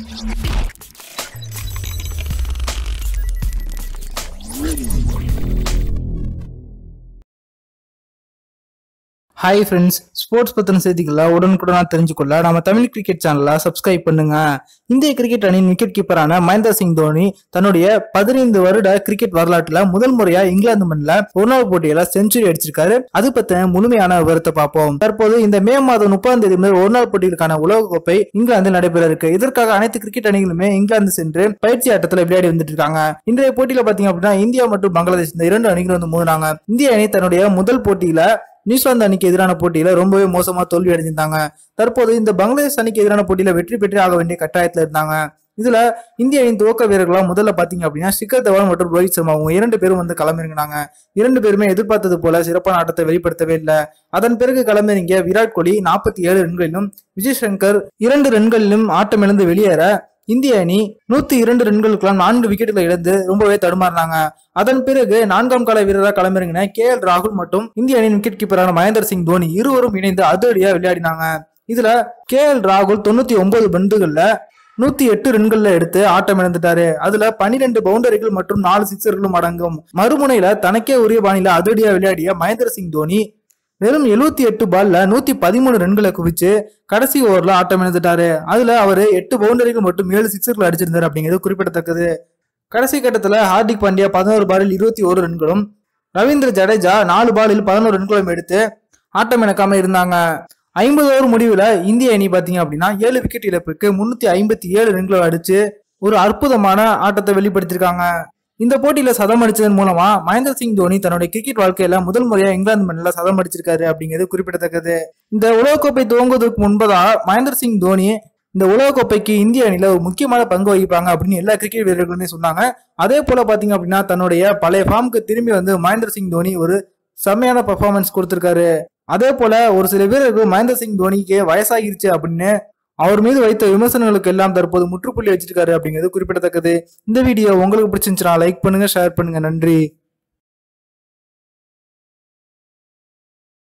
hi friends sports பத்தின செய்திகளை உடனுக்குடனா தெரிஞ்சுக்கொள்ள நம்ம தமிழ் கிரிக்கெட் சேனலை சப்ஸ்கிரைப் பண்ணுங்க இந்திய கிரிக்கெட் அணியின் விக்கெட் கீப்பரான மகேந்திர சிங் தோனி தன்னுடைய பதினைந்து வருட கிரிக்கெட் வரலாற்றுல முதல் முறையா இங்கிலாந்து மண்ணில் ஒரு நாள் போட்டியில செஞ்சுரி அடிச்சிருக்காரு அது பத்தின முழுமையான விவரத்தை பார்ப்போம் தற்போது இந்த மே மாதம் முப்பதாம் தேதி முதல் ஒரு நாள் போட்டிகளுக்கான உலகக்கோப்பை இங்கிலாந்தில் நடைபெற இருக்கு இதற்காக அனைத்து கிரிக்கெட் அணிகளுமே இங்கிலாந்து சென்று பயிற்சி ஆட்டத்தில் விளையாடி வந்துட்டு இருக்காங்க இன்றைய போட்டியில பாத்தீங்க அப்படின்னா இந்தியா மற்றும் பங்களாதேஷ் இந்த இரண்டு அணிகளும் வந்து மோதினாங்க இந்திய அணி தன்னுடைய முதல் போட்டியில நியூசிலாந்து அணிக்கு எதிரான போட்டியில ரொம்பவே மோசமா தோல்வி அடைஞ்சிருந்தாங்க தற்போது இந்த பங்களாதேஷ் அணிக்கு எதிரான போட்டியில வெற்றி பெற்றே ஆக வேண்டிய கட்டாயத்துல இருந்தாங்க இதுல இந்திய அணியின் துவக்க வீரர்களா முதல்ல பாத்தீங்க அப்படின்னா சிக்கர் தவான் மற்றும் ரோஹித் சர்மா அவங்க இரண்டு பேரும் வந்து களமிறங்கினாங்க இரண்டு பேருமே எதிர்பார்த்தது போல சிறப்பான ஆட்டத்தை வெளிப்படுத்தவே இல்லை அதன் பிறகு களமிறங்கிய விராட் கோலி நாற்பத்தி ஏழு ரன்களிலும் விஜய் சங்கர் இரண்டு ரன்களிலும் ஆட்டமிழந்து வெளியேற இந்திய அணி நூத்தி இரண்டு ரன்களுக்கெல்லாம் நான்கு விக்கெட்டுகளை இழந்து ரொம்பவே தடுமாறினாங்க அதன் பிறகு நான்காம் கால வீரராக களமிறங்கின கே எல் ராகுல் மற்றும் இந்திய அணியின் விக்கெட் கீப்பரான மகேந்திர சிங் தோனி இருவரும் இணைந்து அதிரடியா விளையாடினாங்க இதுல கே எல் ராகுல் தொண்ணூத்தி ஒன்பது பந்துகள்ல நூத்தி எட்டு ரன்கள்ல எடுத்து ஆட்டம் இழந்துட்டாரு அதுல பன்னிரெண்டு பவுண்டரிகள் மற்றும் நாலு சிக்ஸர்களும் அடங்கும் மறுமுனையில தனக்கே உரிய பாணியில அதிரடியா விளையாடிய மகேந்திர சிங் தோனி வெறும் எழுபத்தி எட்டு பால்ல நூத்தி பதிமூணு ரன்களை குவிச்சு கடைசி ஓவர்ல ஆட்டம் இழந்துட்டாரு அதுல அவரு எட்டு பவுண்டரிகள் மற்றும் ஏழு சிக்ஸர்கள் அடிச்சிருந்தாரு அப்படிங்கிறது குறிப்பிடத்தக்கது கடைசி கட்டத்துல ஹார்திக் பாண்டியா பதினோரு பாலில் இருபத்தி ஒரு ரன்களும் ரவீந்திர ஜடேஜா நாலு பாலில் பதினோரு ரன்களும் எடுத்து ஆட்டம் இழக்காம இருந்தாங்க ஐம்பது ஓவர் முடிவுல இந்திய அணி பாத்தீங்க அப்படின்னா ஏழு விக்கெட் இழப்பிற்கு முன்னூத்தி ஐம்பத்தி ஏழு ரன்களை அடிச்சு ஒரு அற்புதமான ஆட்டத்தை வெளிப்படுத்தியிருக்காங்க இந்த போட்டியில சதம் அடிச்சதன் மூலமா மகேந்திர சிங் தோனி தன்னுடைய கிரிக்கெட் வாழ்க்கையில முதல் முறையா இங்கிலாந்து மண்ணில் சதம் அடிச்சிருக்காரு அப்படிங்கிறது குறிப்பிடத்தக்கது இந்த உலகக்கோப்பை துவங்குவதற்கு முன்பதா மகேந்திர சிங் தோனி இந்த உலகக்கோப்பைக்கு இந்திய அணியில ஒரு முக்கியமான பங்கு வகிப்பாங்க அப்படின்னு எல்லா கிரிக்கெட் வீரர்களுமே சொன்னாங்க அதே போல பாத்தீங்க அப்படின்னா தன்னுடைய பழைய ஃபார்முக்கு திரும்பி வந்து மகேந்திர சிங் தோனி ஒரு செம்மையான பர்ஃபார்மன்ஸ் கொடுத்திருக்காரு அதே போல ஒரு சில வீரர்கள் மகேந்திர சிங் தோனிக்கு வயசாகிருச்சு அப்படின்னு அவர் மீது வைத்த விமர்சனங்களுக்கு எல்லாம் தற்போது முற்றுப்புள்ளி வச்சிருக்காரு அப்படிங்கிறது குறிப்பிடத்தக்கது இந்த வீடியோ உங்களுக்கு பிடிச்சிருந்துச்சுன்னா லைக் பண்ணுங்க ஷேர் பண்ணுங்க நன்றி